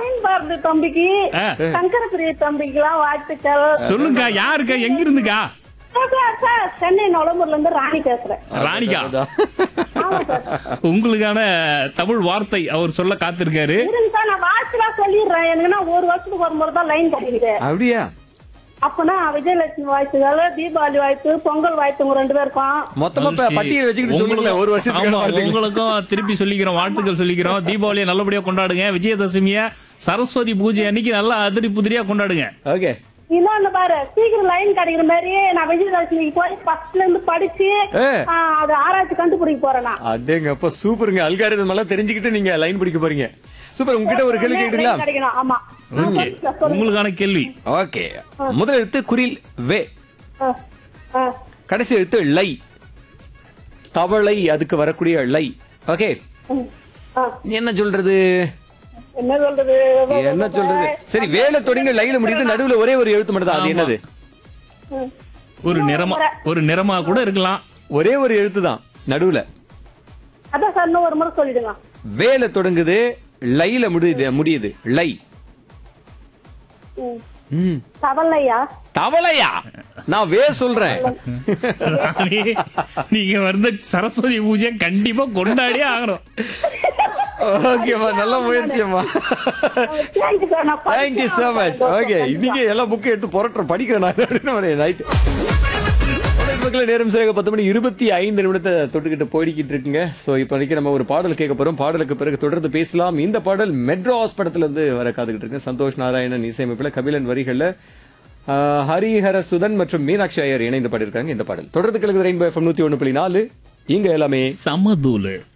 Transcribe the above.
நவீன் பாரதி தம்பிக்கு ஆ. சங்கரபிரிய தம்பிக்குலாம் வாழ்த்துக்கள் சொல்லுங்க யாருக்கா எங்க இருந்துக்கா சார், சார், சென்னை நுளம்பூர்ல இருந்து ராணி பேசுறேன் ராணிகா ஆமா சார் உங்களுக்கான தமிழ் வார்த்தை அவர் சொல்ல காத்திருக்காரு இருங்க சார் நான் வாழ்த்துலாம் சொல்லிடுறேன் எனக்குன்னா ஒரு வருஷத்துக்கு ஒரு முறை தான் லைன் கிடைக்குது அப்படியா அப்பனா விஜயலட்சுமி வாழ்த்துக்கள் தீபாவளி வாழ்த்து பொங்கல் வாழ்த்து உங்க ரெண்டு பேருக்கும் மொத்தமா ப- பட்டியல் வச்சுக்கிட்டு சொல்லுங்களேன் ஒரு வருஷத்துக்கு ஆமா, வாழ்த்துக்கள். உங்களுக்கும் திருப்பி சொல்லிக்கிறோம் வாழ்த்துக்கள் சொல்லிக்கிறோம் தீபாவளியை நல்லபடியா கொண்டாடுங்க விஜயதசமிய சரஸ்வதி பூஜை அன்னைக்கு நல்லா அதிரி புதிரியா கொண்டாடுங்க ஓகே இன்னொன்னு பாரு சீக்கிரம் லைன் கிடைக்கிற மாதிரி நான் விஜயலட்சுமிக்கு போய் ஃபர்ஸ்ட்ல இருந்து படிச்சு ஏ. ஆ, அது ஆராய்ச்சி கண்டுபிடிக்க போறேன் நான் அதேங்கப்பா சூப்பருங்க அல்காரிதம் எல்லாம் தெரிஞ்சுக்கிட்டு நீங்க லைன் பிடிக்க போறீங்க சூப்பர் உங்ககிட்ட ஒரு கேள்வி கேட்டுங்களா line கிடைக்கணும் ஆமா ஓகே உங்களுக்கான கேள்வி ஓகே முதல் எழுத்து குறில் வே ஆ, ஆ. கடைசி எழுத்து லை தவளை அதுக்கு வரக்கூடிய லை ஓகே ம், ஆ. என்ன சொல்றது என்ன சொல்றது என்ன சொல்றது சரி வேலை தொடங்கி லைல முடியுது நடுவுல ஒரே ஒரு எழுத்து மட்டும் தான் அது ஆமா. என்னது ம். ஒரு நிறமா ஒரு நிறமா கூட இருக்கலாம் ஒரே ஒரு எழுத்து தான் நடுவுல அதான் சார் இன்னும் ஒரு முறை சொல்லிடுங்க வேலை தொடங்குது லைல முடியுது முடியுது லை ம். ம். தவளையா தவளையா நான் வே சொல்றேன் ராணி, நீங்க வந்து சரஸ்வதி பூஜை கண்டிப்பா கொண்டாடியே ஆகணும் ஓகேம்மா நல்ல முயற்சியம்மா தேங்க்யூ சார் நான் தேங்க்யூ சோ மச் ஓகே இன்னைக்கு எல்லா புக்கும் எடுத்து புரட்டுற படிக்கிறேன் நான் அப்படின்னு நைட் மக்கள் நேரம் சரியாக பத்து மணி இருபத்தி ஐந்து நிமிடத்தை தொட்டுக்கிட்டு போய்கிட்டு இருக்குங்க ஸோ இப்போதைக்கு நம்ம ஒரு பாடல் கேட்க போறோம் பாடலுக்கு பிறகு தொடர்ந்து பேசலாம் இந்த பாடல் மெட்ராஸ் படத்துல இருந்து வர காத்துக்கிட்டு இருக்கு சந்தோஷ் நாராயணன் இசையமைப்புல கபிலன் வரிகள்ல ஆஹ், ஹரிஹர சுதன் மற்றும் மீனாட்சி ஐயர் இணைந்து பாடியிருக்காங்க இந்த பாடல் தொடர்ந்து கிழக்கு ரெயின்போ எஃப்எம் நூத்தி ஒன்று புள்ளி நாலு இங்க எல்லாமே சமதூலு